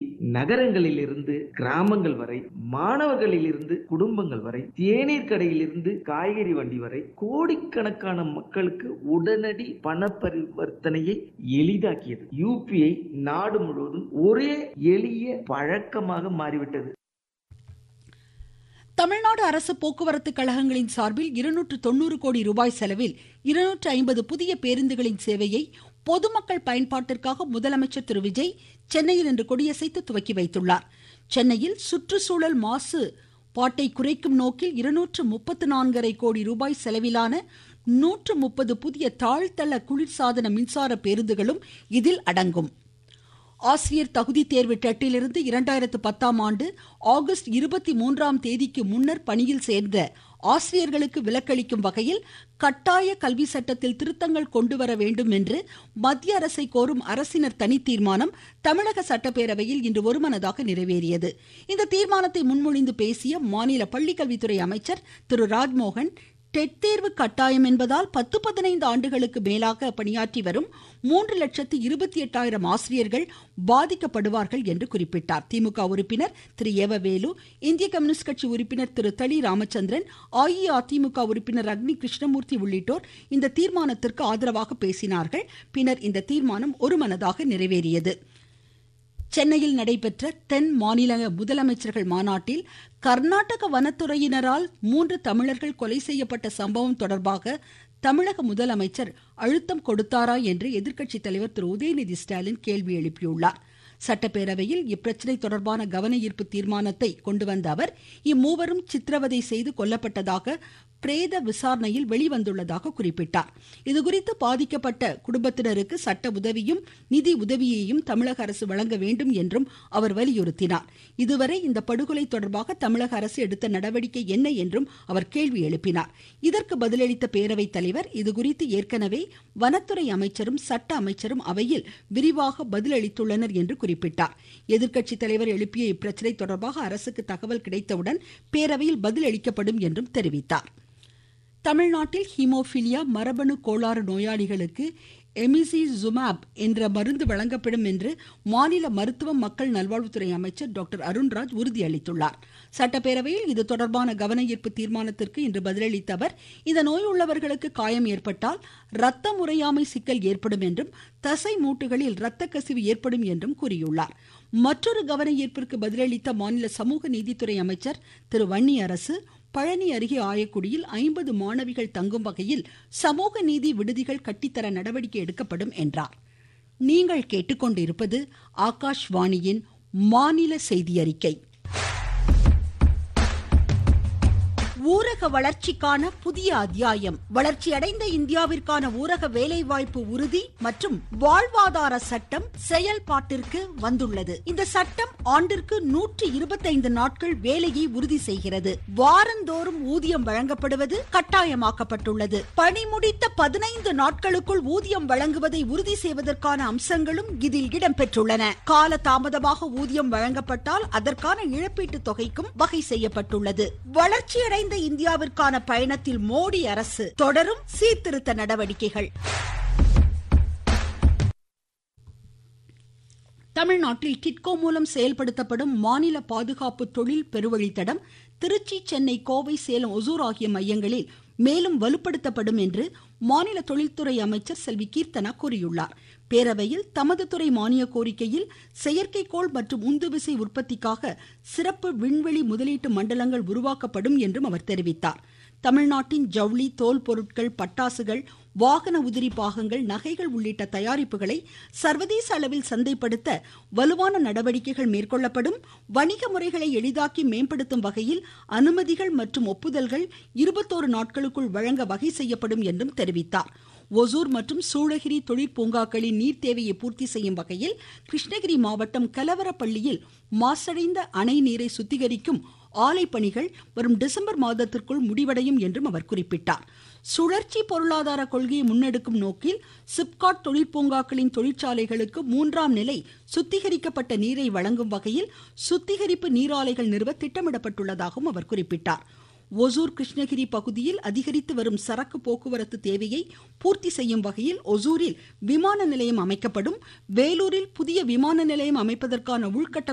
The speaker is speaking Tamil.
நகரங்களில் இருந்து கிராமங்கள் வரை மாணவர்களில் இருந்து குடும்பங்கள் வரை தேநீர் கடையில் இருந்து காய்கறி வண்டி வரை கோடிக்கணக்கான மக்களுக்கு உடனடி பண பரிவர்த்தனையை எளிதாக்கியது யூபிஐ நாடு முழுவதும் ஒரே எளிய பழக்கமாக மாறிவிட்டது தமிழ்நாடு அரசு போக்குவரத்து கழகங்களின் சார்பில் இருநூற்று தொண்ணூறு கோடி ரூபாய் செலவில் இருநூற்று ஐம்பது புதிய பேருந்துகளின் சேவையை பொதுமக்கள் பயன்பாட்டிற்காக முதலமைச்சர் திரு விஜய் சென்னையில் இன்று கொடியசைத்து துவக்கி வைத்துள்ளார் சென்னையில் சுற்றுச்சூழல் மாசு பாட்டை குறைக்கும் நோக்கில் இருநூற்று முப்பத்து நான்கரை கோடி ரூபாய் செலவிலான நூற்று முப்பது புதிய தாழ்த்தள குளிர்சாதன மின்சார பேருந்துகளும் இதில் அடங்கும் ஆசிரியர் தகுதி தேர்வு டெட்டிலிருந்து இரண்டாயிரத்து பத்தாம் ஆண்டு ஆகஸ்ட் இருபத்தி மூன்றாம் தேதிக்கு முன்னர் பணியில் சேர்ந்த ஆசிரியர்களுக்கு விலக்களிக்கும் வகையில் கட்டாய கல்வி சட்டத்தில் திருத்தங்கள் கொண்டு வர வேண்டும் என்று மத்திய அரசை கோரும் அரசினர் தனி தீர்மானம் தமிழக சட்டப்பேரவையில் இன்று ஒருமனதாக நிறைவேறியது இந்த தீர்மானத்தை முன்மொழிந்து பேசிய மாநில பள்ளிக்கல்வித்துறை அமைச்சர் திரு ராஜ்மோகன் டெட் தேர்வு கட்டாயம் என்பதால் பத்து பதினைந்து ஆண்டுகளுக்கு மேலாக பணியாற்றி வரும் மூன்று லட்சத்து இருபத்தி எட்டாயிரம் ஆசிரியர்கள் பாதிக்கப்படுவார்கள் என்று குறிப்பிட்டார் திமுக உறுப்பினர் திரு ஏவவேலு இந்திய கம்யூனிஸ்ட் கட்சி உறுப்பினர் திரு தளி ராமச்சந்திரன் அஇஅதிமுக உறுப்பினர் அக்னி கிருஷ்ணமூர்த்தி உள்ளிட்டோர் இந்த தீர்மானத்திற்கு ஆதரவாக பேசினார்கள் பின்னர் இந்த தீர்மானம் ஒருமனதாக நிறைவேறியது சென்னையில் நடைபெற்ற தென் மாநில முதலமைச்சர்கள் மாநாட்டில் கர்நாடக வனத்துறையினரால் மூன்று தமிழர்கள் கொலை செய்யப்பட்ட சம்பவம் தொடர்பாக தமிழக முதலமைச்சர் அழுத்தம் கொடுத்தாரா என்று எதிர்க்கட்சி தலைவர் திரு உதயநிதி ஸ்டாலின் கேள்வி எழுப்பியுள்ளார் சட்டப்பேரவையில் இப்பிரச்சனை தொடர்பான கவன ஈர்ப்பு தீர்மானத்தை கொண்டு வந்த அவர் இம்மூவரும் சித்திரவதை செய்து கொல்லப்பட்டதாக பிரேத விசாரணையில் வெளிவந்துள்ளதாக குறிப்பிட்டார் இதுகுறித்து பாதிக்கப்பட்ட குடும்பத்தினருக்கு சட்ட உதவியும் நிதி உதவியையும் தமிழக அரசு வழங்க வேண்டும் என்றும் அவர் வலியுறுத்தினார் இதுவரை இந்த படுகொலை தொடர்பாக தமிழக அரசு எடுத்த நடவடிக்கை என்ன என்றும் அவர் கேள்வி எழுப்பினார் இதற்கு பதிலளித்த பேரவைத் தலைவர் இதுகுறித்து ஏற்கனவே வனத்துறை அமைச்சரும் சட்ட அமைச்சரும் அவையில் விரிவாக பதிலளித்துள்ளனர் என்று குறிப்பிட்டார் எதிர்க்கட்சி தலைவர் எழுப்பிய இப்பிரச்சனை தொடர்பாக அரசுக்கு தகவல் கிடைத்தவுடன் பேரவையில் பதிலளிக்கப்படும் என்றும் தெரிவித்தார் தமிழ்நாட்டில் ஹீமோபிலியா மரபணு கோளாறு நோயாளிகளுக்கு எமிசிசுமாப் என்ற மருந்து வழங்கப்படும் என்று மாநில மருத்துவம் மக்கள் நல்வாழ்வுத்துறை அமைச்சர் டாக்டர் அருண்ராஜ் உறுதியளித்துள்ளார் சட்டப்பேரவையில் இது தொடர்பான கவன ஈர்ப்பு தீர்மானத்திற்கு இன்று பதிலளித்த அவர் இந்த நோய் உள்ளவர்களுக்கு காயம் ஏற்பட்டால் ரத்த முறையாமை சிக்கல் ஏற்படும் என்றும் தசை மூட்டுகளில் இரத்த கசிவு ஏற்படும் என்றும் கூறியுள்ளார் மற்றொரு கவன ஈர்ப்பிற்கு பதிலளித்த மாநில சமூக நீதித்துறை அமைச்சர் திரு வன்னியரசு பழனி அருகே ஆயக்குடியில் ஐம்பது மாணவிகள் தங்கும் வகையில் சமூக நீதி விடுதிகள் கட்டித்தர நடவடிக்கை எடுக்கப்படும் என்றார் நீங்கள் கேட்டுக்கொண்டிருப்பது ஆகாஷ்வாணியின் மாநில செய்தி அறிக்கை ஊரக வளர்ச்சிக்கான புதிய அத்தியாயம் வளர்ச்சியடைந்த இந்தியாவிற்கான ஊரக வேலைவாய்ப்பு உறுதி மற்றும் வாழ்வாதார சட்டம் செயல்பாட்டிற்கு வந்துள்ளது இந்த சட்டம் ஆண்டிற்கு நூற்றி இருபத்தைந்து நாட்கள் வேலையை உறுதி செய்கிறது வாரந்தோறும் ஊதியம் வழங்கப்படுவது கட்டாயமாக்கப்பட்டுள்ளது பணி முடித்த பதினைந்து நாட்களுக்குள் ஊதியம் வழங்குவதை உறுதி செய்வதற்கான அம்சங்களும் இதில் இடம்பெற்றுள்ளன கால தாமதமாக ஊதியம் வழங்கப்பட்டால் அதற்கான இழப்பீட்டு தொகைக்கும் வகை செய்யப்பட்டுள்ளது வளர்ச்சியடைந்த இந்தியாவிற்கான பயணத்தில் மோடி அரசு தொடரும் சீர்திருத்த நடவடிக்கைகள் தமிழ்நாட்டில் கிட்கோ மூலம் செயல்படுத்தப்படும் மாநில பாதுகாப்பு தொழில் பெருவழித்தடம் திருச்சி சென்னை கோவை சேலம் ஒசூர் ஆகிய மையங்களில் மேலும் வலுப்படுத்தப்படும் என்று மாநில தொழில்துறை அமைச்சர் செல்வி கீர்த்தனா கூறியுள்ளார் பேரவையில் தமது துறை மானிய கோரிக்கையில் செயற்கைக்கோள் மற்றும் உந்துவிசை உற்பத்திக்காக சிறப்பு விண்வெளி முதலீட்டு மண்டலங்கள் உருவாக்கப்படும் என்றும் அவர் தெரிவித்தார் தமிழ்நாட்டின் ஜவுளி தோல் பொருட்கள் பட்டாசுகள் வாகன உதிரி பாகங்கள் நகைகள் உள்ளிட்ட தயாரிப்புகளை சர்வதேச அளவில் சந்தைப்படுத்த வலுவான நடவடிக்கைகள் மேற்கொள்ளப்படும் வணிக முறைகளை எளிதாக்கி மேம்படுத்தும் வகையில் அனுமதிகள் மற்றும் ஒப்புதல்கள் இருபத்தோரு நாட்களுக்குள் வழங்க வகை செய்யப்படும் என்றும் தெரிவித்தார் ஒசூர் மற்றும் சூளகிரி தொழிற்பூங்காக்களின் நீர் தேவையை பூர்த்தி செய்யும் வகையில் கிருஷ்ணகிரி மாவட்டம் கலவரப்பள்ளியில் மாசடைந்த அணை நீரை சுத்திகரிக்கும் ஆலை பணிகள் வரும் டிசம்பர் மாதத்திற்குள் முடிவடையும் என்றும் அவர் குறிப்பிட்டார் சுழற்சி பொருளாதார கொள்கையை முன்னெடுக்கும் நோக்கில் சிப்காட் தொழிற்பூங்காக்களின் தொழிற்சாலைகளுக்கு மூன்றாம் நிலை சுத்திகரிக்கப்பட்ட நீரை வழங்கும் வகையில் சுத்திகரிப்பு நீராலைகள் நிறுவ திட்டமிடப்பட்டுள்ளதாகவும் அவர் குறிப்பிட்டார் ஒசூர் கிருஷ்ணகிரி பகுதியில் அதிகரித்து வரும் சரக்கு போக்குவரத்து தேவையை பூர்த்தி செய்யும் வகையில் ஒசூரில் விமான நிலையம் அமைக்கப்படும் வேலூரில் புதிய விமான நிலையம் அமைப்பதற்கான உள்கட்ட